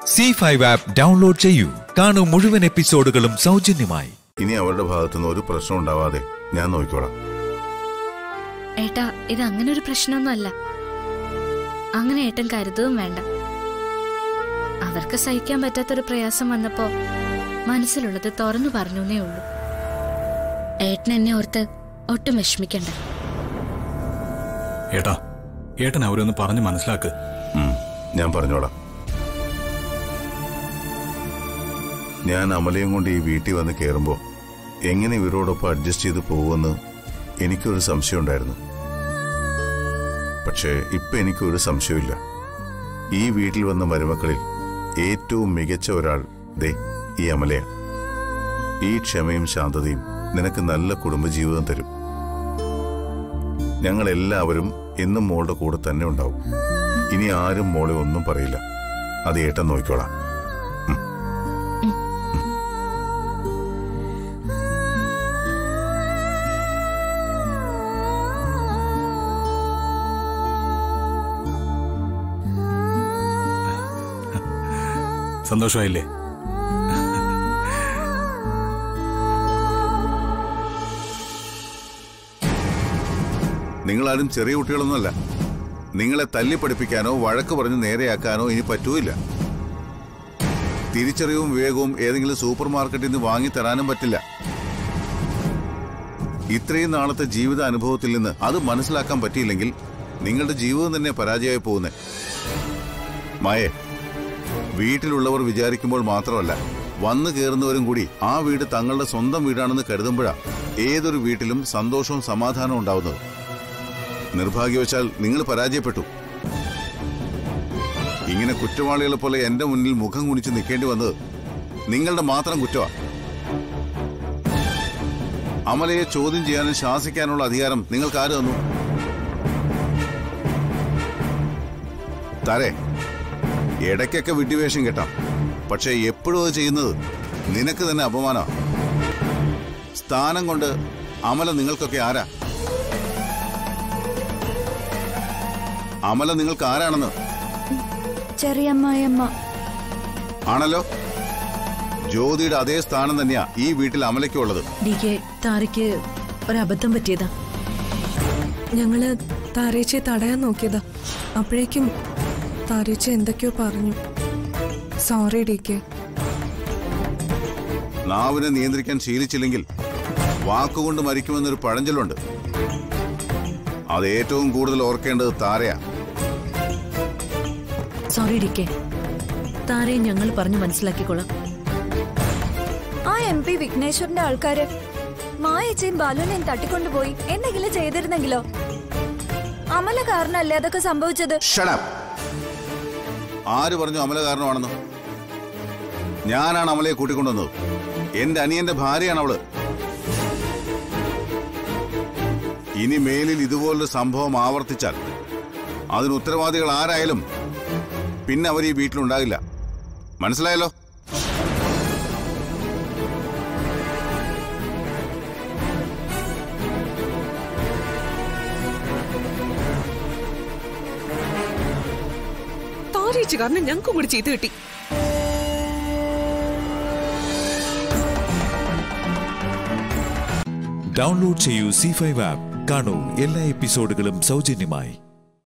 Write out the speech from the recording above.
C five app download ചെയ്യൂ കാണൂ മുഴുവൻ എപ്പിസോഡുകളും സൗജന്യമായി ഇനി അവരുടെ ഭാഗത്തുനിന്ന് ഒരു പ്രശ്നം ഉണ്ടാവാതെ ഞാൻ നോക്കിക്കോളാം ഏട്ടാ ഇത് അങ്ങനെ ഒരു പ്രശ്നമൊന്നുമല്ല അങ്ങനെ ഏട്ടൻ കരുതുകയും വേണ്ട അവർക്ക് സഹിക്കാൻ പറ്റാത്തൊരു പ്രയാസം വന്നപ്പോ മനസ്സിലുള്ളത് തുറന്നു പറഞ്ഞേ ഉള്ളൂ ഏട്ടൻ എന്നെ ഓർത്ത് ഒട്ടും വിഷമിക്കണ്ട ഏട്ടാ ഏട്ടൻ അവരെ ഒന്ന് പറഞ്ഞ് മനസ്സിലാക്ക് ഉം, ഞാൻ പറഞ്ഞോളാം ഞാൻ അമലയും കൊണ്ട് ഈ വീട്ടിൽ വന്ന് കയറുമ്പോൾ എങ്ങനെ ഇവരോടൊപ്പം അഡ്ജസ്റ്റ് ചെയ്ത് പോകുമെന്ന് എനിക്കൊരു സംശയമുണ്ടായിരുന്നു പക്ഷേ ഇപ്പൊ എനിക്കൊരു സംശയമില്ല ഈ വീട്ടിൽ വന്ന മരുമക്കളിൽ ഏറ്റവും മികച്ച ഒരാൾ ദേ ഈ അമലയാണ് ഈ ക്ഷമയും ശാന്തതയും നിനക്ക് നല്ല കുടുംബജീവിതം തരും ഞങ്ങൾ എല്ലാവരും എന്നും മോളുടെ കൂടെ തന്നെ ഉണ്ടാവും ഇനി ആരും മോളെ ഒന്നും പറയില്ല അത് ഏട്ടൻ നോക്കിക്കോളാം സന്തോഷമായില്ലേ നിങ്ങളാരും ചെറിയ കുട്ടികളൊന്നുമല്ല നിങ്ങളെ തല്ലി പഠിപ്പിക്കാനോ വഴക്ക് പറഞ്ഞ് നേരെയാക്കാനോ ഇനി പറ്റൂല തിരിച്ചറിവും വിവേകവും ഏതെങ്കിലും സൂപ്പർ മാർക്കറ്റിൽ നിന്ന് വാങ്ങിത്തരാനും പറ്റില്ല ഇത്രയും നാളത്തെ ജീവിത അനുഭവത്തിൽ നിന്ന് അത് മനസ്സിലാക്കാൻ പറ്റിയില്ലെങ്കിൽ നിങ്ങളുടെ ജീവിതം തന്നെ പരാജയമായി പോകുന്നേ മായേ വീട്ടിലുള്ളവർ വിചാരിക്കുമ്പോൾ മാത്രമല്ല വന്നു കയറുന്നവരും കൂടി ആ വീട് തങ്ങളുടെ സ്വന്തം വീടാണെന്ന് കരുതുമ്പോഴാ ഏതൊരു വീട്ടിലും സന്തോഷവും സമാധാനവും ഉണ്ടാവുന്നത് നിർഭാഗ്യവശാൽ നിങ്ങൾ പരാജയപ്പെട്ടു ഇങ്ങനെ കുറ്റവാളികളെ പോലെ എന്റെ മുന്നിൽ മുഖം കുനിച്ച് നിൽക്കേണ്ടി വന്നത് നിങ്ങളുടെ മാത്രം കുറ്റമാണ് അമലയെ ചോദ്യം ചെയ്യാനും ശാസിക്കാനുള്ള അധികാരം നിങ്ങൾക്ക് ആര് തന്നു തരേ ഇടയ്ക്കൊക്കെ വിഡ്ഢിവേഷം കേട്ടാം പക്ഷെ എപ്പോഴും അത് ചെയ്യുന്നത് നിനക്ക് തന്നെ അപമാനമാണ് സ്ഥാനം കൊണ്ട് അമല നിങ്ങൾക്കൊക്കെ ആരാ അമല നിങ്ങൾക്ക് ആരാണെന്ന് ചെറിയമ്മായിയമ്മ ആണല്ലോ ജ്യോതിയുടെ അതേ സ്ഥാനം തന്നെയാ ഈ വീട്ടിൽ അമലയ്ക്കുള്ളത് ഡി കെ താരയ്ക്ക് ഒരബദ്ധം പറ്റിയതാ ഞങ്ങള് താരേച്ചയെ തടയാൻ നോക്കിയതാ അപ്പോഴേക്കും താരേച്ച എന്തൊക്കെയോ പറഞ്ഞു സോറി ഡി കെ നാവിനെ നിയന്ത്രിക്കാൻ ശീലിച്ചില്ലെങ്കിൽ വാക്കുകൊണ്ട് മരിക്കുമെന്നൊരു പഴഞ്ചൊല്ലുണ്ട് അത് ഏറ്റവും കൂടുതൽ ഓർക്കേണ്ടത് താരയാ സോറി ഡി കെ താരയെ ഞങ്ങൾ പറഞ്ഞു മനസ്സിലാക്കിക്കോളാം ആ എം പി വിഘ്നേശ്വറിന്റെ ആൾക്കാര് മായച്ചയും ബാലുവിനെയും തട്ടിക്കൊണ്ടുപോയി എന്തെങ്കിലും ചെയ്തിരുന്നെങ്കിലോ അമല കാരണല്ലേ അതൊക്കെ സംഭവിച്ചത് ഷടപ്പ് ആര് പറഞ്ഞു അമല കാരണമാണെന്ന് ഞാനാണ് അമലയെ കൂട്ടിക്കൊണ്ടുവന്നത് എന്റെ അനിയന്റെ ഭാര്യയാണ് അവള് ഇനി മേലിൽ ഇതുപോലൊരു സംഭവം ആവർത്തിച്ചാൽ അതിന് ഉത്തരവാദികൾ ആരായാലും പിന്നെ അവർ ഈ വീട്ടിലുണ്ടാകില്ല മനസ്സിലായല്ലോ താരേച്ച് കാരണം ഞങ്ങൾക്കും കൂടി ചെയ്ത് കിട്ടി ഡൗൺലോഡ് ചെയ്യൂ സി ഫൈവ് ആപ്പ് കാണൂ എല്ലാ എപ്പിസോഡുകളും സൗജന്യമായി